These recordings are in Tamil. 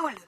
கொள்ளு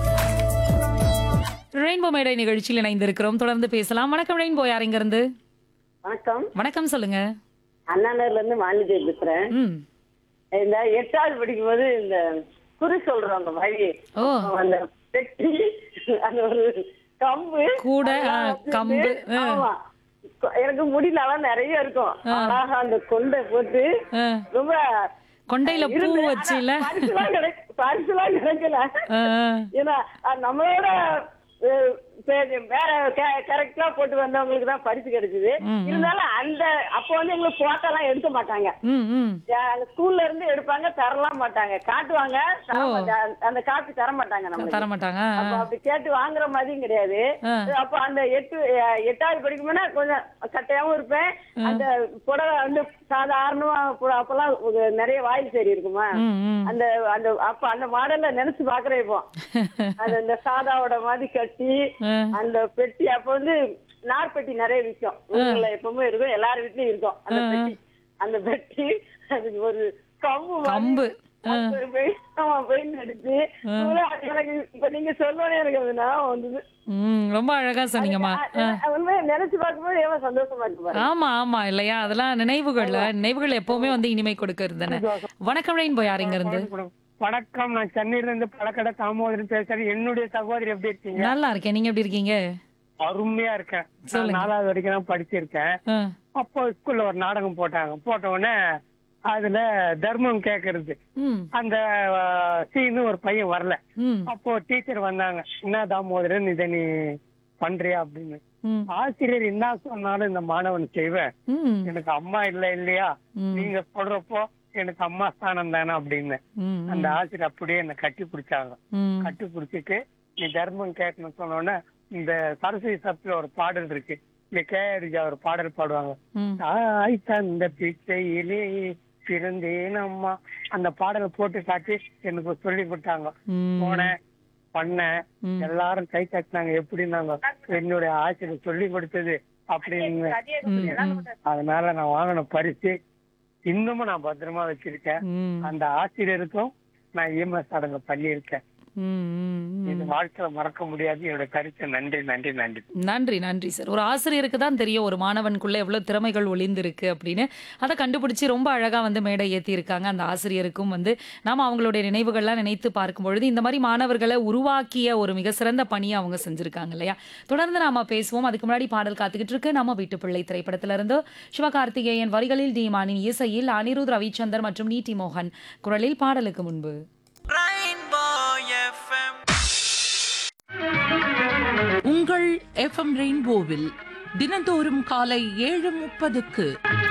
ரெயின்போ மேடை நிகழ்ச்சியில் இணைந்திருக்கிறோம் தொடர்ந்து பேசலாம் வணக்கம் ரெயின்போ யார் இங்க இருந்து வணக்கம் வணக்கம் சொல்லுங்க அண்ணாநகர்ல இருந்து மாலிதே பேசுறேன் ம் இந்த எட்டாவது படிக்கும் போது இந்த குறி சொல்றோம் அந்த மாதிரி ஓ அந்த பெட்டி அந்த ஒரு கம்பு கூட, ஆ, அதெல்லாம் வச்சுட்டு, கம்பு, ஆ. ஆமா கொ- எனக்கு முடியலாம் நிறைய இருக்கும் அழகா அந்த கொண்டை போட்டு ஆ. ரொம்ப கொண்டையில பூ இருந்து, வச்சு இல்ல ஆனா பரிசுலாம் கிடை- பரிசுலாம் கிடைக்கல ஆ, ஆ. ஏன்னா அது நம்மளோட அஹ், சரி, வேற கரெக்டா போட்டு வந்தவங்களுக்கு தான் பரிசு கிடைச்சது ம், இருந்தாலும் அந்த அப்ப வந்து எங்களுக்கு போட்டோ எல்லாம் எடுக்க மாட்டாங்க ம் ம் அஹ் ஸ்கூல்ல இருந்து எடுப்பாங்க தரலாம் மாட்டாங்க காட்டுவாங்க தர ஓ. மாட்டாங்க. அந்த காப்பி தர மாட்டாங்க நம்மளுக்கு தர மாட்டாங்க அப்ப அப்படி கேட்டு வாங்குற மாதிரியும் கிடையாது ஆ. அப்ப அந்த எட்டு அஹ், எட்டாவது படிக்கும்போது கொஞ்சம் கட்டையாவும் இருப்பேன் அந்த புடவை வந்து சாதாரணமா பு- அப்பெல்லாம் ஒரு நிறைய வாயில் சரி இருக்குமா ம் ம் அந்த அந்த அப்ப அந்த மாடல்ல நினைச்சு பாக்குறேன் இப்போ அது அந்த சாதாவோட மாதிரி கட்டி ஆ. அந்த பெட்டி அப்ப வந்து நார் பெட்டி நிறைய விற்கும் ஊர்ல எப்பவுமே இருக்கும் எல்லார் வீட்லயும் இருக்கும் அந்த பெட்டி அந்த பெட்டி அதுக்கு ஒரு கம்பு மாதிரி கம்பு. அது ஒரு பெய்- ஆமா, பெயிண்ட் அடிச்சு எனக்கு இப்ப நீங்க சொல்லணும் எனக்கு அது ஞாபகம் வந்தது ம் ரொம்ப அழகா சொன்னீங்கம்மா ஆ. அ- உண்மையா நினைச்சு பார்க்கும்போது எவ்வளவு சந்தோஷமா இருக்கு பாருங்க ஆமா ஆமா இல்லையா அதெல்லாம் நினைவுகள் நினைவுகள் எப்பவுமே வந்து இனிமை கொடுக்கறது தானே வணக்கம் ரெயின்போ யார் இங்க இருந்து வணக்கம் நான் சென்னையில இருந்து பழக்கடை தாமோதரன் பேசுறேன் என்னுடைய சகோதரி எப்படி இருக்கீங்க நல்லா இருக்கேன் நீங்க எப்படி இருக்கீங்க அருமையா இருக்கேன் நான் சொல்லுங்க. நாலாவது வரைக்கும் தான் படிச்சிருக்கேன் ஆ. அப்போ ஸ்கூல்ல ஒரு நாடகம் போட்டாங்க போட்ட உடனே அதுல தர்மம் கேக்குறது ம் அந்த சீனு ஒரு பையன் வரல ம் அப்போ டீச்சர் வந்தாங்க என்ன தாமோதரன் இதை நீ பண்றியா அப்படின்னு ம் ஆசிரியர் என்ன சொன்னாலும் இந்த மாணவன் செய்வேன் ம் எனக்கு அம்மா இல்ல இல்லையா ம். நீங்க சொல்றப்போ எனக்கு அம்மா ஸ்தானம் தானே அப்படின்னு ம் அந்த ஆசிரியர் அப்படியே என்ன கட்டி பிடிச்சாங்க ம் கட்டி பிடிச்சிட்டு நீ தர்மம் கேட்கணும்னு சொன்ன உடனே இந்த சரஸ்வதி சப்ல ஒரு பாடல் இருக்கு இந்த கேஆர்ஜா ஒரு பாடல் பாடுவாங்க ம் தாய் தந்த பிச்சையிலே பிறந்தேன் அம்மா அந்த பாடலை போட்டு காட்டி எனக்கு சொல்லி கொடுத்தாங்க ம் போனேன் பண்ணேன் ம். எல்லாரும் கை தட்டினாங்க எப்படின்னாங்க என்னுடைய ஆசிரியர் சொல்லி கொடுத்தது அப்படின்னு அதனால நான் வாங்கின பரிசு இன்னமும் நான் பத்திரமா வச்சிருக்கேன் ம் அந்த ஆசிரியருக்கும் நான் இஎம்எஸ் சடங்கு பண்ணியிருக்கேன் ம், ம், ம். இது வாழ்க்கையில மறக்க முடியாது என்னோட கருத்து நன்றி நன்றி நன்றி நன்றி நன்றி சார் ஒரு ஆசிரியருக்கு தான் தெரியும் ஒரு மாணவனுக்குள்ள எவ்வளவு திறமைகள் ஒளிந்திருக்கு அப்படின்னு அதை கண்டுபிடிச்சு ரொம்ப அழகா வந்து மேடை ஏத்தி இருக்காங்க அந்த ஆசிரியருக்கும் வந்து நாம அவங்களுடைய நினைவுகள்லாம் நினைத்து பார்க்கும் பொழுது இந்த மாதிரி மாணவர்களை உருவாக்கிய ஒரு மிக சிறந்த பணியை அவங்க செஞ்சிருக்காங்க இல்லையா தொடர்ந்து நாம பேசுவோம் அதுக்கு முன்னாடி பாடல் காத்துக்கிட்டு இருக்கு நம்ம வீட்டு பிள்ளை திரைப்படத்துல இருந்து சிவகார்த்திகேயன் வரிகளில் தீமானின் இசையில் அனிருத் ரவிச்சந்தர் மற்றும் நீட்டி மோகன் குரலில் பாடலுக்கு முன்பு உங்கள் எஃப்எம் ரெயின்போவில் தினந்தோறும் காலை ஏழு முப்பதுக்கு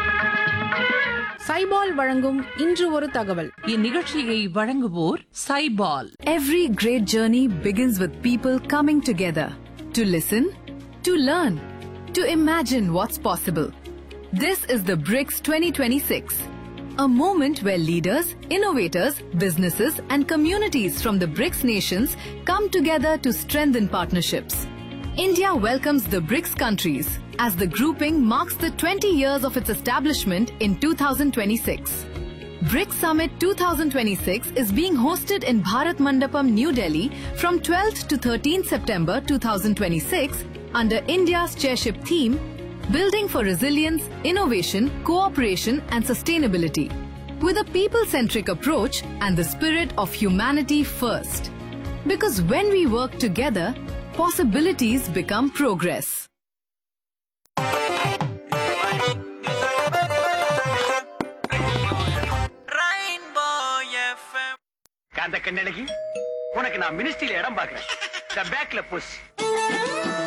சைபால் வழங்கும் இன்று ஒரு தகவல் இந்நிகழ்ச்சியை வழங்குவோர் Saibol Every great journey begins with people coming together to listen, to learn, to imagine what's possible. This is the BRICS 2026, a moment where leaders, innovators, businesses, and communities from the BRICS nations come together to strengthen partnerships. India welcomes the BRICS countries as the grouping marks the 20 years of its establishment in 2026. BRICS Summit 2026 is being hosted in Bharat Mandapam, New Delhi from 12th to 13th September 2026 under India's chairship theme Building for Resilience, Innovation, Cooperation and Sustainability with a people centric approach and the spirit of humanity first. Because when we work together, possibilities become progress. காந்த கண்ணழகி உனக்கு நான் மினிஸ்ட்ரியில இடம் பாக்குறேன் பேக்ல புஷ்